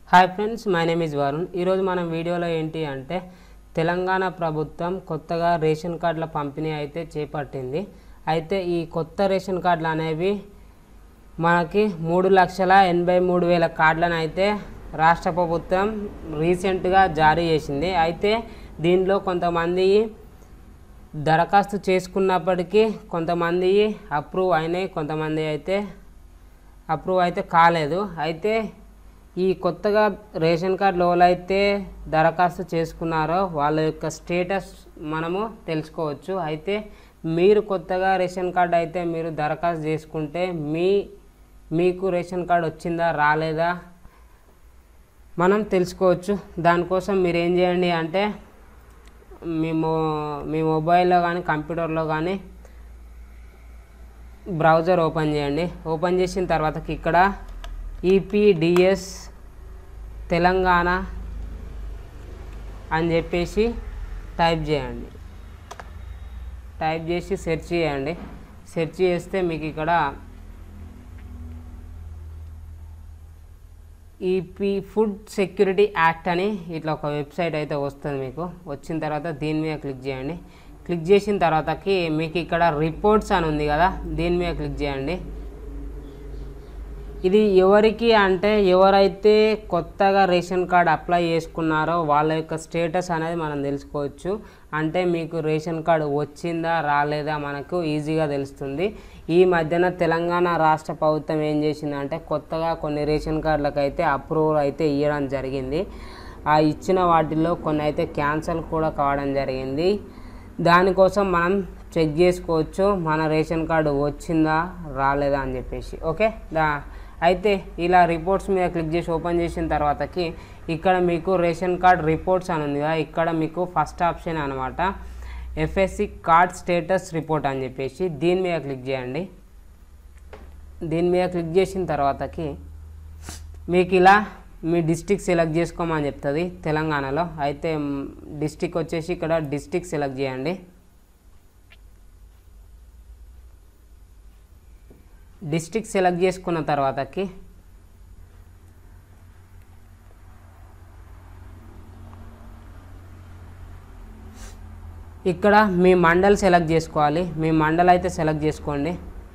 hi friends my name is Varun ఈరోజు మనం వీడియోలో ఏంటి అంటే తెలంగాణ ప్రభుత్వం కొత్తగా రేషన్ కార్డుల పంపిణీ అయితే చేపట్టింది అయితే ఈ కొత్త రేషన్ కార్డులు అనేవి మనకి మూడు లక్షల ఎనభై మూడు వేల కార్డులను అయితే రాష్ట్ర ప్రభుత్వం రీసెంట్గా జారీ చేసింది అయితే దీనిలో కొంతమంది దరఖాస్తు చేసుకున్నప్పటికీ కొంతమంది అప్రూవ్ అయినాయి కొంతమంది అయితే అప్రూవ్ అయితే కాలేదు అయితే ఈ కొత్తగా రేషన్ కార్డులు ఎవరైతే దరఖాస్తు చేసుకున్నారో వాళ్ళ యొక్క స్టేటస్ మనము తెలుసుకోవచ్చు అయితే మీరు కొత్తగా రేషన్ కార్డు అయితే మీరు దరఖాస్తు చేసుకుంటే మీ మీకు రేషన్ కార్డు వచ్చిందా రాలేదా మనం తెలుసుకోవచ్చు దానికోసం మీరు ఏం చేయండి అంటే మీ మొ మీ మొబైల్లో కానీ కంప్యూటర్లో కానీ బ్రౌజర్ ఓపెన్ చేయండి ఓపెన్ చేసిన తర్వాతకి ఇక్కడ ఈపీడిఎస్ తెలంగాణ అని చెప్పేసి టైప్ చేయండి టైప్ చేసి సెర్చ్ చేయండి సెర్చ్ చేస్తే మీకు ఇక్కడ ఈపీ ఫుడ్ సెక్యూరిటీ యాక్ట్ అని ఇట్లా ఒక వెబ్సైట్ అయితే వస్తుంది మీకు వచ్చిన తర్వాత దీని మీద క్లిక్ చేయండి క్లిక్ చేసిన తర్వాతకి మీకు ఇక్కడ రిపోర్ట్స్ అని ఉంది కదా దీని మీద క్లిక్ చేయండి ఇది ఎవరికి అంటే ఎవరైతే కొత్తగా రేషన్ కార్డ్ అప్లై చేసుకున్నారో వాళ్ళ యొక్క స్టేటస్ అనేది మనం తెలుసుకోవచ్చు అంటే మీకు రేషన్ కార్డు వచ్చిందా రాలేదా మనకు ఈజీగా తెలుస్తుంది ఈ మధ్యన తెలంగాణ రాష్ట్ర ప్రభుత్వం ఏం చేసిందంటే కొత్తగా కొన్ని రేషన్ కార్డులకు అయితే అప్రూవల్ అయితే ఇవ్వడం జరిగింది ఆ ఇచ్చిన వాటిల్లో కొన్ని అయితే క్యాన్సల్ కూడా కావడం జరిగింది దానికోసం మనం చెక్ చేసుకోవచ్చు మన రేషన్ కార్డు వచ్చిందా రాలేదా అని చెప్పేసి ఓకే దా అయితే ఇలా రిపోర్ట్స్ మీద క్లిక్ చేసి ఓపెన్ చేసిన తర్వాతకి ఇక్కడ మీకు రేషన్ కార్డ్ రిపోర్ట్స్ అని ఉంది కదా ఇక్కడ మీకు ఫస్ట్ ఆప్షన్ అనమాట ఎఫ్ఎస్సి కార్డ్ స్టేటస్ రిపోర్ట్ అని చెప్పేసి దీని మీద క్లిక్ చేయండి దీని మీద క్లిక్ చేసిన తర్వాతకి మీకు ఇలా మీ డిస్టిక్ సెలెక్ట్ చేసుకోమని చెప్తుంది తెలంగాణలో అయితే డిస్టిక్ వచ్చేసి ఇక్కడ డిస్టిక్ సెలెక్ట్ చేయండి డిస్టిక్ సెలెక్ట్ చేసుకున్న తర్వాతకి ఇక్కడ మీ మండల్ సెలెక్ట్ చేసుకోవాలి మీ మండల్ అయితే సెలెక్ట్ చేసుకోండి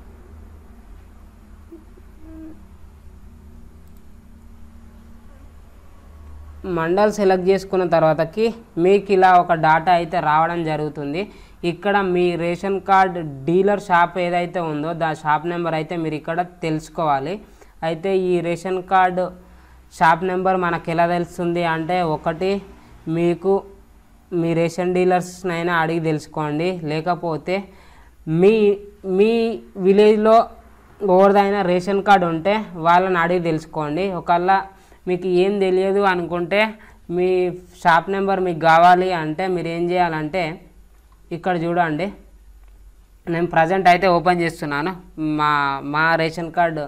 మండల్ సెలెక్ట్ చేసుకున్న తర్వాతకి మీకు ఇలా ఒక డాటా అయితే రావడం జరుగుతుంది ఇక్కడ మీ రేషన్ కార్డ్ డీలర్ షాప్ ఏదైతే ఉందో దా షాప్ నెంబర్ అయితే మీరు ఇక్కడ తెలుసుకోవాలి అయితే ఈ రేషన్ కార్డు షాప్ నెంబర్ మనకు ఎలా తెలుస్తుంది అంటే ఒకటి మీకు మీ రేషన్ డీలర్స్నైనా అడిగి తెలుసుకోండి లేకపోతే మీ మీ విలేజ్లో ఎవరిదైనా రేషన్ కార్డు ఉంటే వాళ్ళని అడిగి తెలుసుకోండి ఒకవేళ మీకు ఏం తెలియదు అనుకుంటే మీ షాప్ నెంబర్ మీకు కావాలి అంటే మీరు ఏం చేయాలంటే ఇక్కడ చూడండి నేను ప్రజెంట్ అయితే ఓపెన్ చేస్తున్నాను మా మా రేషన్ కార్డు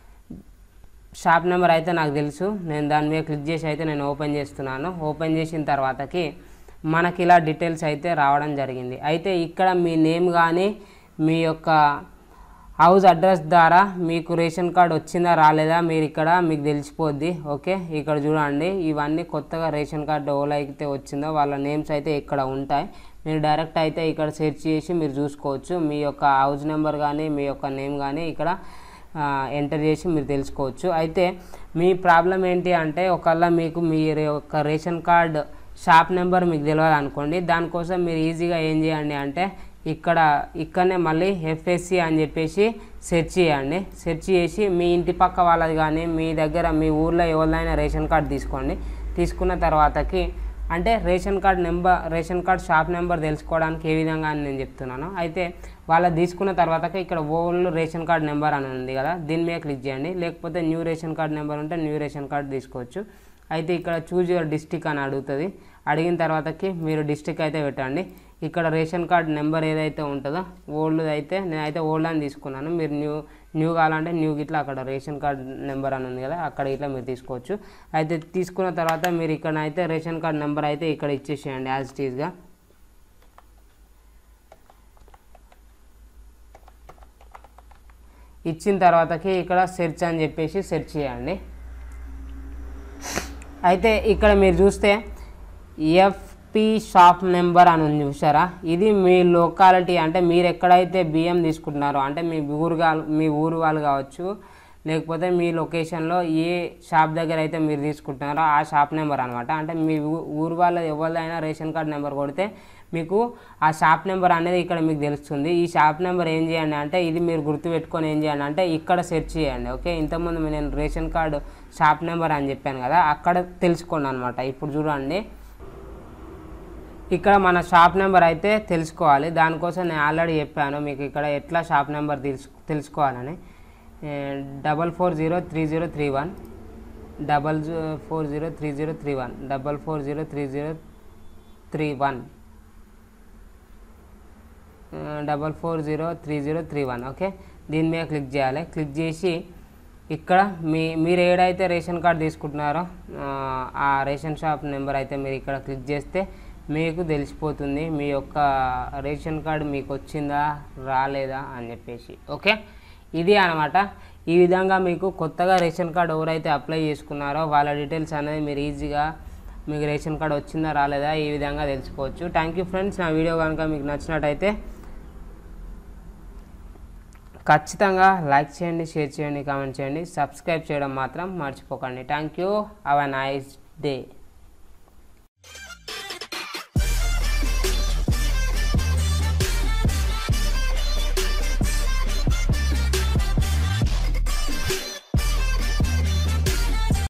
షాప్ నెంబర్ అయితే నాకు తెలుసు నేను దాని మీద క్లిక్ చేసి అయితే నేను ఓపెన్ చేస్తున్నాను ఓపెన్ చేసిన తర్వాతకి మనకి ఇలా డీటెయిల్స్ అయితే రావడం జరిగింది అయితే ఇక్కడ మీ నేమ్ కానీ మీ యొక్క హౌస్ అడ్రస్ ద్వారా మీకు రేషన్ కార్డ్ వచ్చిందా రాలేదా మీరు ఇక్కడ మీకు తెలిసిపోద్ది ఓకే ఇక్కడ చూడండి ఇవన్నీ కొత్తగా రేషన్ కార్డు ఎవరైతే వచ్చిందో వాళ్ళ నేమ్స్ అయితే ఇక్కడ ఉంటాయి మీరు డైరెక్ట్ అయితే ఇక్కడ సెర్చ్ చేసి మీరు చూసుకోవచ్చు మీ యొక్క హౌస్ నెంబర్ కానీ మీ యొక్క నేమ్ కానీ ఇక్కడ ఎంటర్ చేసి మీరు తెలుసుకోవచ్చు అయితే మీ ప్రాబ్లం ఏంటి అంటే ఒకవేళ మీకు మీ యొక్క రేషన్ కార్డ్ షాప్ నెంబర్ మీకు తెలియదు అనుకోండి దానికోసం మీరు ఈజీగా ఏం చేయండి అంటే ఇక్కడ ఇక్కడనే మళ్ళీ ఎఫ్ఎస్సి అని చెప్పేసి సెర్చ్ చేయండి సెర్చ్ చేసి మీ ఇంటి పక్క వాళ్ళది కానీ మీ దగ్గర మీ ఊర్లో ఎవరిదైనా రేషన్ కార్డ్ తీసుకోండి తీసుకున్న తర్వాతకి అంటే ration card number ration card shop number తెలుసుకోవడానికి ఏ విధంగా అని నేను చెప్తున్నాను అయితే వాళ్ళ తీసుకున్న తర్వాత ఇక్కడ ఓల్డ్ రేషన్ కార్డ్ నెంబర్ అని ఉంది కదా దీని మీద క్లిక్ చేయండి లేకపోతే న్యూ రేషన్ కార్డ్ నెంబర్ ఉంటే న్యూ రేషన్ కార్డ్ తీసుకోవచ్చు అయితే ఇక్కడ చూజ్ యువర్ డిస్టిక్ అని అడుగుతుంది అడిగిన తర్వాతకి మీరు డిస్టిక్ అయితే పెట్టండి ఇక్కడ రేషన్ కార్డ్ నెంబర్ ఏదైతే ఉంటుందో ఓల్డ్ అయితే నేనైతే ఓల్డ్ అని తీసుకున్నాను మీరు న్యూ న్యూ కావాలంటే న్యూ గిట్లా అక్కడ రేషన్ కార్డ్ నెంబర్ అని ఉంది కదా అక్కడ ఇట్లా మీరు తీసుకోవచ్చు అయితే తీసుకున్న తర్వాత మీరు ఇక్కడ అయితే రేషన్ కార్డ్ నెంబర్ అయితే ఇక్కడ ఇచ్చేసేయండి యాజ్ ఇట్ ఈస్గా ఇచ్చిన తర్వాతకి ఇక్కడ సెర్చ్ అని చెప్పేసి సెర్చ్ చేయండి అయితే ఇక్కడ మీరు చూస్తే ఎఫ్పి షాప్ నెంబర్ అని ఉంది చూసారా ఇది మీ లొకాలిటీ అంటే మీరు ఎక్కడైతే బియ్యం తీసుకుంటున్నారో అంటే మీ ఊరు గా- మీ ఊరు వాళ్ళు కావచ్చు లేకపోతే మీ లొకేషన్లో ఏ షాప్ దగ్గర అయితే మీరు తీసుకుంటున్నారో ఆ షాప్ నెంబర్ అనమాట అంటే మీ ఊ- ఊరు వాళ్ళ ఎవరిదైనా రేషన్ కార్డ్ నెంబర్ కొడితే మీకు ఆ షాప్ నెంబర్ అనేది ఇక్కడ మీకు తెలుస్తుంది ఈ షాప్ నెంబర్ ఏం చేయండి అంటే ఇది మీరు గుర్తుపెట్టుకొని ఏం చేయండి అంటే ఇక్కడ సెర్చ్ చేయండి ఓకే ఇంతకుముందు నేను రేషన్ కార్డు షాప్ నెంబర్ అని చెప్పాను కదా అక్కడ తెలుసుకోండి అనమాట ఇప్పుడు చూడండి ఇక్కడ మన షాప్ నెంబర్ అయితే తెలుసుకోవాలి దానికోసం నేను ఆల్రెడీ చెప్పాను మీకు ఇక్కడ ఎట్లా షాప్ నెంబర్ తెలుసు తెలుసుకోవాలని double four zero three zero three one double four zero three zero three one double four zero three zero three one double four zero three zero three one okay దీని మీద click చేయాలి click చేసి ఇక్కడ మీ మీరు ఏడైతే ration card తీసుకుంటున్నారో ఆ, ఆ ration shop number అయితే మీరు ఇక్కడ క్లిక్ చేస్తే మీకు తెలిసిపోతుంది మీ యొక్క రేషన్ కార్డు మీకు వచ్చిందా రాలేదా అని చెప్పేసి ఓకే ఇది అనమాట ఈ విధంగా మీకు కొత్తగా రేషన్ కార్డు ఎవరైతే అప్లై చేసుకున్నారో వాళ్ళ డీటెయిల్స్ అనేది మీరు ఈజీగా మీకు రేషన్ కార్డు వచ్చిందా రాలేదా ఈ విధంగా తెలుసుకోవచ్చు థ్యాంక్ యూ ఫ్రెండ్స్ నా వీడియో కనుక మీకు నచ్చినట్టయితే ఖచ్చితంగా లైక్ చేయండి షేర్ చేయండి కామెంట్ చేయండి సబ్స్క్రైబ్ చేయడం మాత్రం మర్చిపోకండి thank you have a nice day